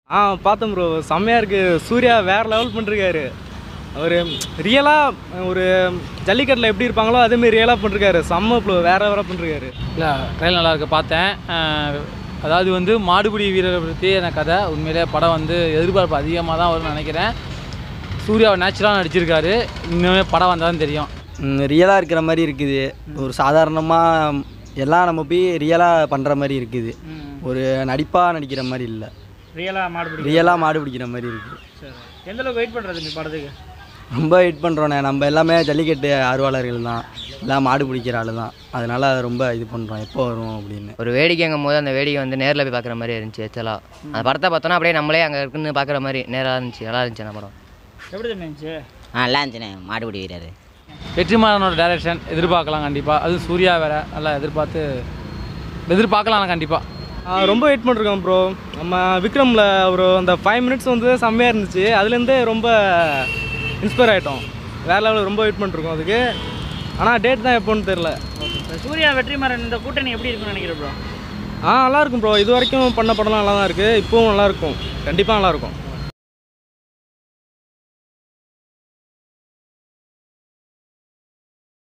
ஆ பார்த்தேன் ப்ரோ செம்மையாக இருக்குது சூர்யா வேறு லெவல் பண்ணிருக்காரு அவர் ரியலாக ஒரு ஜல்லிக்கட்டில் எப்படி இருப்பாங்களோ அதேமாரி ரியலாக பண்ணிருக்காரு செம்ம ப்ளோ வேறு வேறு பண்ணிருக்காரு இல்லை ட்ரெயில் நல்லா இருக்கு பார்த்தேன் அஹ், அதாவது வந்து மாடுபிடி வீரரை பற்றி எனக்கு கதை உண்மையிலே படம் வந்து எதிர்பார்ப்பு அதிகமாக தான் வரும்னு நினைக்கிறேன் சூர்யா நேச்சுரலாக நடிச்சிருக்காரு இன்னுமே படம் வந்தால் தான் தெரியும் ரியலாக இருக்கிற மாதிரி இருக்குது ஒரு சாதாரணமாக எல்லாம் நம்ம போய் ரியலாக பண்ணுற மாதிரி இருக்குது ஒரு நடிப்பாக நடிக்கிற மாதிரி இல்லை ரியலாக மாடுபிடி ரியலாக மாடு பிடிக்கிற மாதிரி இருக்குது சரி எந்த அளவுக்கு வெயிட் பண்ணுறது இந்த படத்துக்கு ரொம்ப வெயிட் பண்ணுறோண்ணே நம்ம எல்லாமே ஜல்லிக்கட்டு ஆர்வலர்கள் தான் எல்லாம் மாடு பிடிக்கிற ஆள் தான் அதனால் அதை ரொம்ப இது பண்ணுறோம் எப்போ வரும் அப்படின்னு ஒரு வேடிக்கைங்கும் போது அந்த வேடிக்கை வந்து நேரில் போய் பார்க்குற மாதிரி இருந்துச்சு ஆக்சுவலாக அந்த படத்தை பார்த்தோன்னா அப்படியே நம்மளே அங்கே இருக்குன்னு பார்க்குற மாதிரி நேராக இருந்துச்சு நல்லா இருந்துச்சு அந்த படம் எப்படி தம்பி இருந்துச்சு ஆ நல்லா இருந்துச்சுண்ணே மாடுபிடி வீரர் வெற்றிமாறனோட டைரக்ஷன் எதிர்பார்க்கலாம் கண்டிப்பாக அது சூர்யா வேற நல்லா எதிர்பார்த்து எதிர்பார்க்கலாம் கண்டிப்பாக ஆ, ரொம்ப வெயிட் பண்ணிருக்கோம் ப்ரோ நம்ம விக்ரமில் ஒரு அந்த ஃபைவ் மினிட்ஸ் வந்து செம்மையாக இருந்துச்சு அதுலேருந்தே ரொம்ப இன்ஸ்பயர் ஆகிட்டோம் வேறு லெவலில் ரொம்ப வெயிட் பண்ணிருக்கோம் அதுக்கு ஆனால் டேட் தான் எப்போன்னு தெரில சூர்யா வெற்றிமாறன் இந்த கூட்டணி எப்படி இருக்குன்னு நினைக்கிறேன் ப்ரோ ஆ நல்லா இருக்கும் ப்ரோ இது வரைக்கும் பண்ண படம்லாம் நல்லா தான் இருக்குது இப்போவும் நல்லா இருக்கும் கண்டிப்பாக நல்லா இருக்கும்